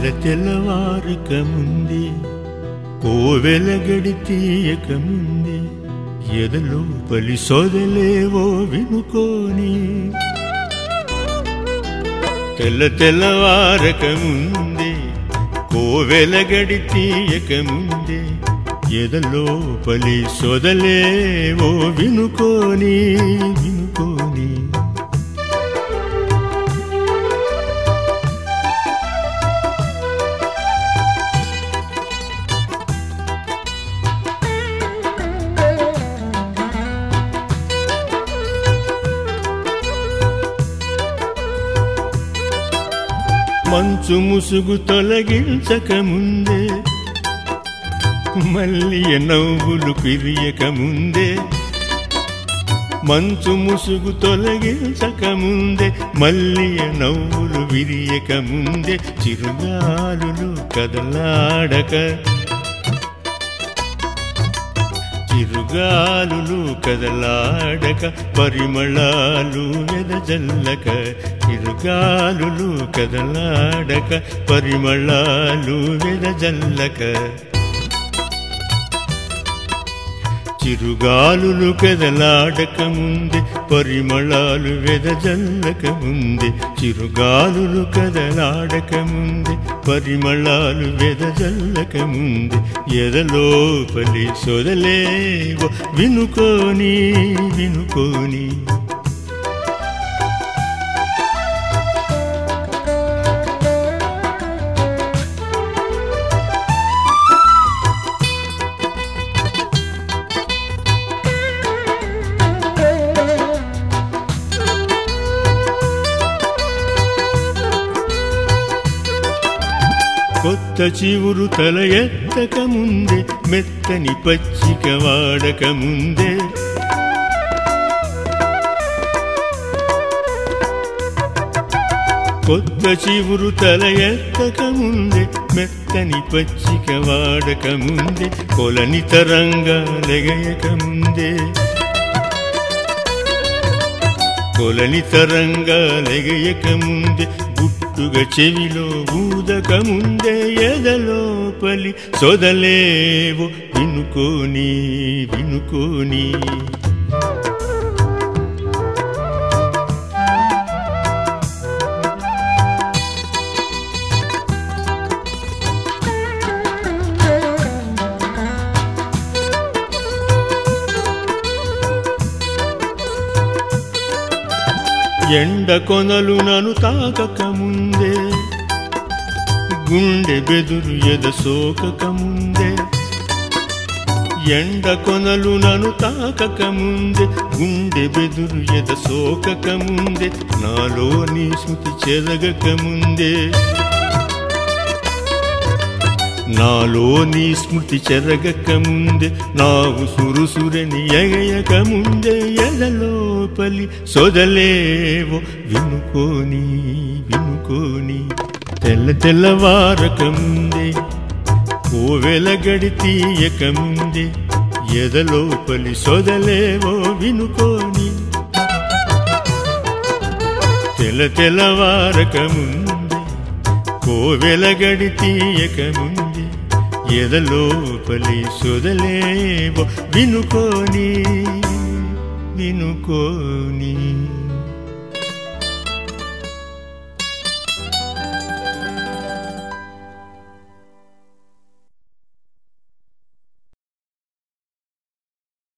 తెల్ల తెల్లవారక ముందే కోవెల గడి తీయక ముందే ఎదలో పలి సొదలేవో వినుకోని తెల్ల తెల్లవారక ముందే కోవెల గడి తీయక ముందే ఎదలో పలి సొదలేవో వినుకోని వినుకోని మంచు ముసుగు తొలగించక ముందే మళ్ళీ నవ్వులు పిరియక ముందే మంచు ముసుగు తొలగించక ముందే మళ్ళీ నవ్వులు విరియక ముందే చిరుగాలులు కదలాడక చిరుగాలులు కదలాడక పరిమళాలు వెదజల్లక చిరుగాలులు కదలాడక పరిమళాలు వెదజల్లక చిరుగాలులు కదలాడక ముందే పరిమళాలు వెదజల్లక ముందే చిరుగాలులు కదలాడక ముందే పరిమళాలు వెదజల్లక ముందే ఎదలోపలి సొదలేవో వినుకోని వినుకోని కొత్త చివురు తల ఎత్తక ముందే మెత్తని పచ్చిక వాడక ముందే కొత్త చివురు తల ఎత్తక ముందే మెత్తని పచ్చిక వాడక ముందే కొలని తరంగా లెగయక ముందే కొలని తరంగా లెగయక ముందే గుట్టుగా చెవిలో ఊదక ముందే ఎదలోపలి సొదలేవో వినుకోని వినుకోని ఎండ కొనలు నను తాకక ముందే గుండె బెదురు ఎద సోకక ముందే ఎండ కొనలు నను తాకక ముందే గుండె బెదురు ఎద సోకక ముందే నాలో నీ స్మృతి చెరగక ముందే నాలో నీ స్మృతి చెరగక ముందే నావు సురుసురని ఎగయక ముందే ఎదలోపలి సొదలేవో వినుకోని వినుకోని తెల్ల తెల్లవారక ముందే కోవెల గడి తీయక ముందే ఎదలోపలి సొదలేవో వినుకోని తెల్ల తెల్లవారక ముందే కోవెల గడి తీయక ముందే ఎదలోపలి సొదలేవో వినుకోని వినుకోని